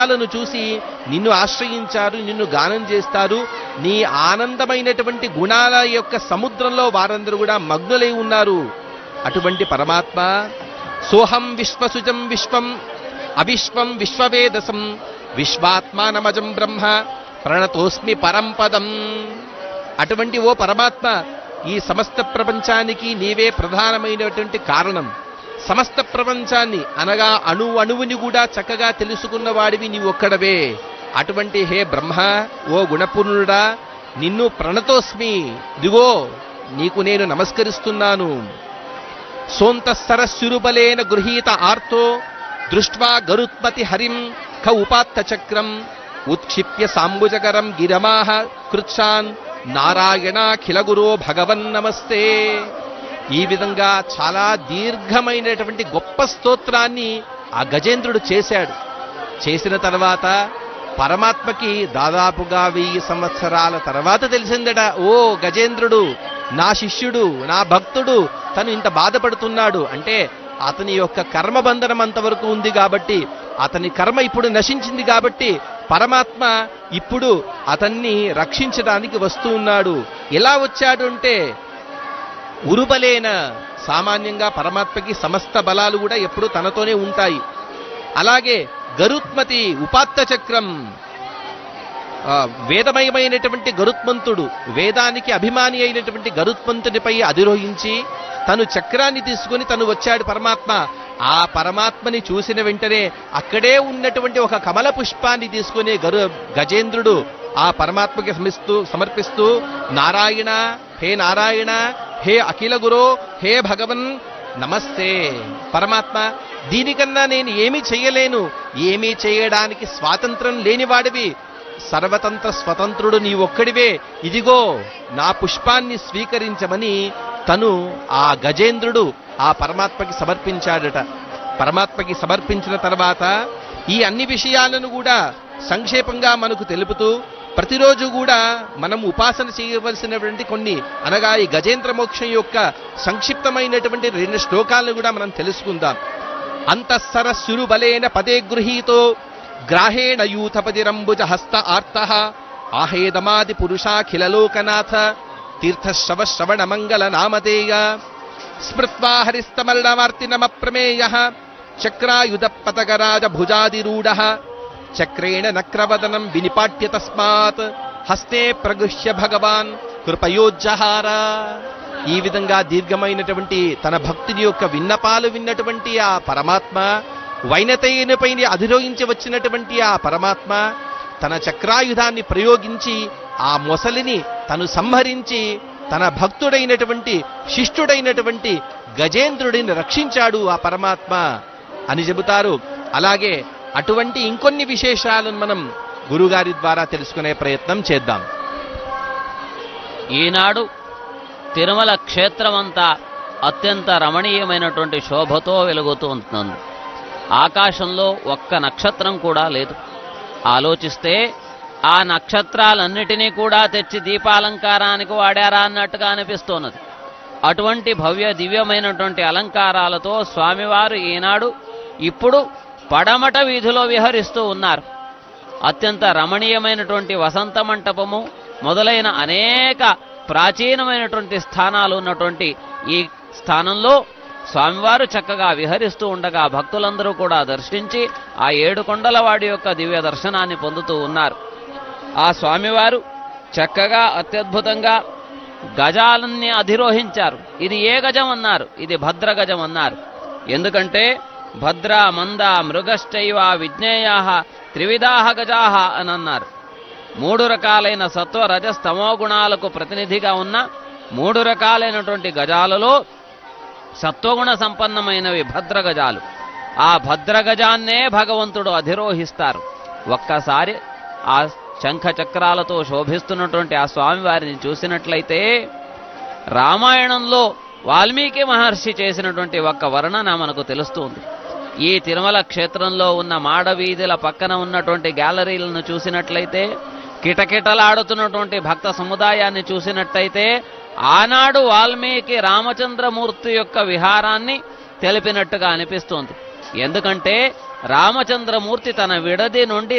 లను చూసి నిన్ను ఆశ్రయించారు నిన్ను గానం చేస్తారు నీ ఆనందమైనటువంటి గుణాల యొక్క సముద్రంలో వారందరూ కూడా మగ్నులై ఉన్నారు అటువంటి పరమాత్మ సోహం విశ్వసుజం విశ్వం అవిశ్వం విశ్వవేదసం విశ్వాత్మానమజం బ్రహ్మ ప్రణతోస్మి పరంపదం అటువంటి ఓ పరమాత్మ ఈ సమస్త ప్రపంచానికి నీవే ప్రధానమైనటువంటి కారణం సమస్త ప్రపంచాన్ని అనగా అణు అణువుని కూడా చక్కగా తెలుసుకున్న వాడివి నీవు ఒక్కడవే అటువంటి హే బ్రహ్మ ఓ గుణపూర్ణుడా నిన్ను ప్రణతోస్మి దిగో నీకు నేను నమస్కరిస్తున్నాను సోంతఃసరస్సురుబలేన గృహీత ఆర్తో దృష్ట్వా గరుత్పతి హరిం ఖ ఉపాత్త చక్రం ఉత్క్షిప్య సాంబుజకరం గిరమాహ కృత్సాన్ నారాయణాఖిల గురో భగవన్ నమస్తే ఈ విధంగా చాలా దీర్ఘమైనటువంటి గొప్ప స్తోత్రాన్ని ఆ గజేంద్రుడు చేశాడు చేసిన తర్వాత పరమాత్మకి దాదాపుగా వెయ్యి సంవత్సరాల తర్వాత తెలిసిందట ఓ గజేంద్రుడు నా శిష్యుడు నా భక్తుడు తను ఇంత బాధపడుతున్నాడు అంటే అతని యొక్క కర్మబంధనం అంతవరకు ఉంది కాబట్టి అతని కర్మ ఇప్పుడు నశించింది కాబట్టి పరమాత్మ ఇప్పుడు అతన్ని రక్షించడానికి వస్తూ ఉన్నాడు ఎలా వచ్చాడు అంటే ఉరుబలేన సామాన్యంగా పరమాత్మకి సమస్త బలాలు కూడా ఎప్పుడూ తనతోనే ఉంటాయి అలాగే గరుత్మతి ఉపాత్త చక్రం ఆ, వేదమయమైనటువంటి గరుత్మంతుడు వేదానికి అభిమాని అయినటువంటి గరుత్మంతుడిపై అధిరోహించి తను చక్రాన్ని తీసుకుని తను వచ్చాడు పరమాత్మ ఆ పరమాత్మని చూసిన వెంటనే అక్కడే ఉన్నటువంటి ఒక కమల పుష్పాన్ని తీసుకుని గరు గజేంద్రుడు ఆ పరమాత్మకి సమిస్తూ సమర్పిస్తూ నారాయణ హే నారాయణ హే అఖిల గురో హే భగవన్ నమస్తే పరమాత్మ దీనికన్నా నేను ఏమీ చేయలేను ఏమీ చేయడానికి స్వాతంత్రం లేనివాడివి సర్వతంత్ర స్వతంత్రుడు నీ ఒక్కడివే ఇదిగో నా పుష్పాన్ని స్వీకరించమని తను ఆ గజేంద్రుడు ఆ పరమాత్మకి సమర్పించాడట పరమాత్మకి సమర్పించిన తర్వాత ఈ అన్ని విషయాలను కూడా సంక్షేపంగా మనకు తెలుపుతూ ప్రతిరోజు కూడా మనం ఉపాసన చేయవలసినటువంటి కొన్ని అనగా ఈ గజేంద్ర మోక్షం యొక్క సంక్షిప్తమైనటువంటి రెండు శ్లోకాలను కూడా మనం తెలుసుకుందాం అంతఃసర సురుబలేన పదే గృహీతో గ్రాహేణ యూథపతిరంబుజ హస్త ఆర్త ఆహేదమాది పురుషాఖిలలోకనాథ తీర్థశ్రవ శ్రవణ మంగళ నామధేయ స్మృత్వా హరిస్తమరణమార్తినమ ప్రమేయ చక్రాయుధ పతగరాజ భుజాదిరూఢ చక్రేణ నక్రవదనం వినిపాట్య తస్మాత్ హస్తే ప్రగృహ్య భగవాన్ కృపయోజ్జహార ఈ విధంగా దీర్ఘమైనటువంటి తన భక్తుని యొక్క విన్నపాలు విన్నటువంటి ఆ పరమాత్మ వైనతయ్యనిపై అధిరోహించి వచ్చినటువంటి ఆ పరమాత్మ తన చక్రాయుధాన్ని ప్రయోగించి ఆ మొసలిని తను సంహరించి తన భక్తుడైనటువంటి శిష్టుడైనటువంటి గజేంద్రుడిని రక్షించాడు ఆ పరమాత్మ అని చెబుతారు అలాగే అటువంటి ఇంకొన్ని విశేషాలను మనం గురుగారి ద్వారా తెలుసుకునే ప్రయత్నం చేద్దాం ఈనాడు తిరుమల క్షేత్రమంతా అత్యంత రమణీయమైనటువంటి శోభతో వెలుగుతూ ఉంటుంది ఆకాశంలో ఒక్క నక్షత్రం కూడా లేదు ఆలోచిస్తే ఆ నక్షత్రాలన్నిటినీ కూడా తెచ్చి దీపాలంకారానికి వాడారా అన్నట్టుగా అనిపిస్తున్నది అటువంటి భవ్య దివ్యమైనటువంటి అలంకారాలతో స్వామివారు ఈనాడు ఇప్పుడు పడమట వీధిలో విహరిస్తూ ఉన్నారు అత్యంత రమణీయమైనటువంటి వసంత మంటపము మొదలైన అనేక ప్రాచీనమైనటువంటి స్థానాలు ఉన్నటువంటి ఈ స్థానంలో స్వామివారు చక్కగా విహరిస్తూ ఉండగా భక్తులందరూ కూడా దర్శించి ఆ ఏడు కొండల వాడి యొక్క దివ్య దర్శనాన్ని పొందుతూ ఉన్నారు ఆ స్వామివారు చక్కగా అత్యద్భుతంగా గజాలన్నీ అధిరోహించారు ఇది ఏ గజం అన్నారు ఇది భద్ర గజం అన్నారు ఎందుకంటే భద్ర మంద మృగశ్చైవ విజ్ఞేయా త్రివిధాహ గజాహ అని అన్నారు మూడు రకాలైన సత్వ రజస్తమో గుణాలకు ప్రతినిధిగా ఉన్న మూడు రకాలైనటువంటి గజాలలో సత్వగుణ సంపన్నమైనవి భద్రగజాలు ఆ భద్రగజాన్నే భగవంతుడు అధిరోహిస్తారు ఒక్కసారి ఆ శంఖ చక్రాలతో శోభిస్తున్నటువంటి ఆ స్వామివారిని చూసినట్లయితే రామాయణంలో వాల్మీకి మహర్షి చేసినటువంటి ఒక్క వర్ణన మనకు తెలుస్తుంది ఈ తిరుమల క్షేత్రంలో ఉన్న మాడవీధుల పక్కన ఉన్నటువంటి గ్యాలరీలను చూసినట్లయితే కిటకిటలాడుతున్నటువంటి భక్త సముదాయాన్ని చూసినట్టయితే ఆనాడు వాల్మీకి రామచంద్రమూర్తి యొక్క విహారాన్ని తెలిపినట్టుగా అనిపిస్తోంది ఎందుకంటే రామచంద్రమూర్తి తన విడది నుండి